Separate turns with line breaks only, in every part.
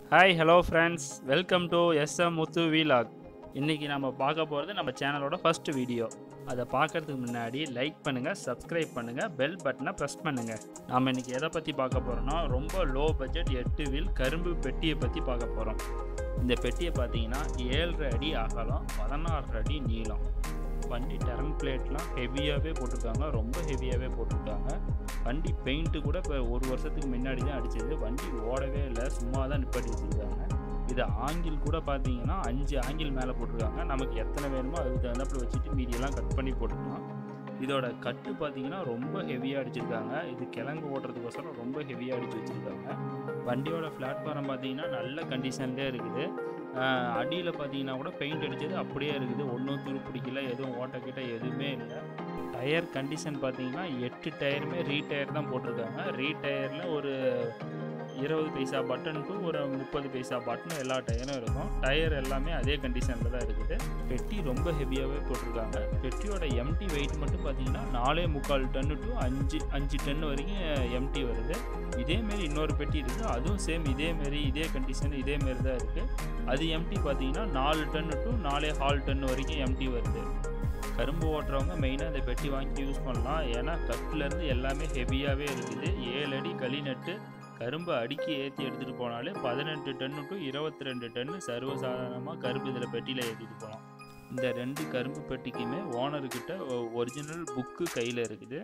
hi hello friends welcome to SM Muthu vlog இன்றைக்கி நம்ம பார்க்க போகிறது நம்ம சேனலோட ஃபர்ஸ்ட் வீடியோ அதை பார்க்கறதுக்கு முன்னாடி லைக் பண்ணுங்கள் சப்ஸ்கிரைப் பண்ணுங்கள் பெல் பட்டனை ப்ரெஸ் பண்ணுங்கள் நாம் இன்றைக்கி எதை பற்றி பார்க்க போகிறோம்னா ரொம்ப லோ பட்ஜெட் எட்டு வீல் கரும்பு பெட்டியை பற்றி பார்க்க போகிறோம் இந்த பெட்டியை பார்த்தீங்கன்னா ஏழரை அடி அகலம் பதினாறு அடி நீளம் வண்டி டர்ன் பிளேட்லாம் ஹெவியாகவே போட்டிருக்காங்க ரொம்ப ஹெவியாகவே போட்டிருக்காங்க வண்டி பெயிண்ட்டு கூட இப்போ ஒரு வருஷத்துக்கு முன்னாடி தான் அடிச்சது வண்டி ஓடவே இல்லை சும்மா தான் நிப்பாட்டி வச்சுருக்காங்க இது ஆங்கிள் கூட பார்த்தீங்கன்னா அஞ்சு ஆங்கிள் மேலே போட்டிருக்காங்க நமக்கு எத்தனை வேணுமோ அதுக்கு தகுந்தாப்புல வச்சுட்டு மீதியெல்லாம் கட் பண்ணி போட்டுக்கலாம் இதோட கட்டு பார்த்தீங்கன்னா ரொம்ப ஹெவியாக அடிச்சிருக்காங்க இது கிழங்கு ஓட்டுறதுக்கோசரம் ரொம்ப ஹெவியாக அடிச்சு வச்சுருக்காங்க வண்டியோட பிளாட்ஃபாரம் பார்த்தீங்கன்னா நல்ல கண்டிஷன்லேயே இருக்குது அடியில் பார்த்தீங்கன்னா கூட பெயிண்ட் அடித்தது அப்படியே இருக்குது ஒன்றும் துரு பிடிக்கல எதுவும் ஓட்டக்கிட்ட எதுவுமே இல்லை டயர் கண்டிஷன் பார்த்தீங்கன்னா எட்டு டயருமே ரீடயர் தான் போட்டிருக்காங்க ரீடயரில் ஒரு இருபது பைசா பட்டன் டு ஒரு முப்பது பைசா பட்டன் எல்லா டயரும் இருக்கும் டயர் எல்லாமே அதே கண்டிஷனில் தான் இருக்குது பெட்டி ரொம்ப ஹெவியாகவே போட்டிருக்காங்க பெட்டியோட எம்டி வெயிட் மட்டும் பார்த்தீங்கன்னா நாலே முக்கால் டன்னு டு அஞ்சு அஞ்சு டன் வரைக்கும் எம்டி வருது இதேமாரி இன்னொரு பெட்டி இருக்குது அதுவும் சேம் இதேமாரி இதே கண்டிஷன் இதேமாரி தான் இருக்குது அது எம்டி பார்த்தீங்கன்னா நாலு டன்னு டு நாலே ஹால் டன் வரைக்கும் எம்டி வருது கரும்பு ஓட்டுறவங்க மெயினாக இந்த பெட்டி வாங்கி யூஸ் பண்ணலாம் ஏன்னா கட்டுலேருந்து எல்லாமே ஹெவியாகவே இருக்குது ஏழு அடி களி நட்டு கரும்பு அடுக்கி ஏற்றி எடுத்துகிட்டு போனாலே பதினெட்டு டன்னு டு இருபத்தி ரெண்டு டன்னு சர்வசாதாரணமாக கரும்பு இதில் பெட்டியில் ஏற்றிட்டு போகலாம் இந்த ரெண்டு கரும்பு பெட்டிக்குமே ஓனர்கிட்ட ஒரிஜினல் புக்கு கையில் இருக்குது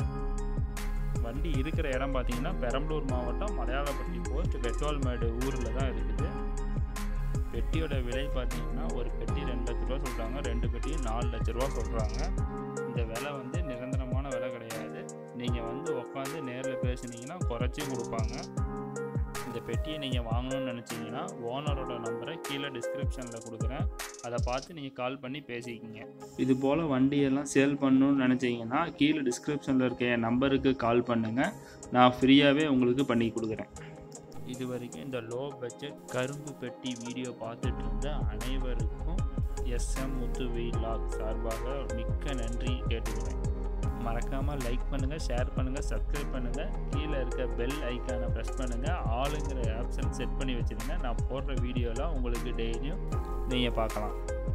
வண்டி இருக்கிற இடம் பார்த்தீங்கன்னா பெரம்பலூர் மாவட்டம் மலையாளப்பட்டி போஸ்ட் வெட்டுவால்மேடு ஊரில் தான் இருக்குது பெட்டியோட விலை பார்த்தீங்கன்னா ஒரு பெட்டி ரெண்டு லட்ச ரூபா சொல்கிறாங்க ரெண்டு பெட்டியும் நாலு லட்ச ரூபா சொல்கிறாங்க இந்த விலை வந்து நிரந்தரமான விலை கிடையாது நீங்கள் வந்து உட்காந்து நேரில் பேசுனீங்கன்னா குறைச்சி கொடுப்பாங்க இந்த பெட்டியை நீங்கள் வாங்கணும்னு நினச்சிங்கன்னா ஓனரோட நம்பரை கீழே டிஸ்கிரிப்ஷனில் கொடுக்குறேன் அதை பார்த்து நீங்கள் கால் பண்ணி பேசிக்கிங்க இது போல் வண்டியெல்லாம் சேல் பண்ணணும்னு நினச்சிங்கன்னா கீழே டிஸ்கிரிப்ஷனில் இருக்க என் நம்பருக்கு கால் பண்ணுங்கள் நான் ஃப்ரீயாகவே உங்களுக்கு பண்ணி கொடுக்குறேன் இது வரைக்கும் இந்த லோ பட்ஜெட் கரும்பு பெட்டி வீடியோ பார்த்துட்டு இருந்த அனைவருக்கும் எஸ்எம் முத்து வீலாக் சார்பாக மிக்க நன்றி கேட்டுக்கிறேன் மறக்காமல் லைக் பண்ணுங்கள் ஷேர் பண்ணுங்கள் சப்ஸ்கிரைப் பண்ணுங்கள் கீழே இருக்க பெல் ஐக்கானை ப்ரெஸ் பண்ணுங்கள் ஆளுங்கிற ஆப்ஷன் செட் பண்ணி வச்சுருங்க நான் போடுற வீடியோலாம் உங்களுக்கு டெய்லியும் நீங்கள் பார்க்கலாம்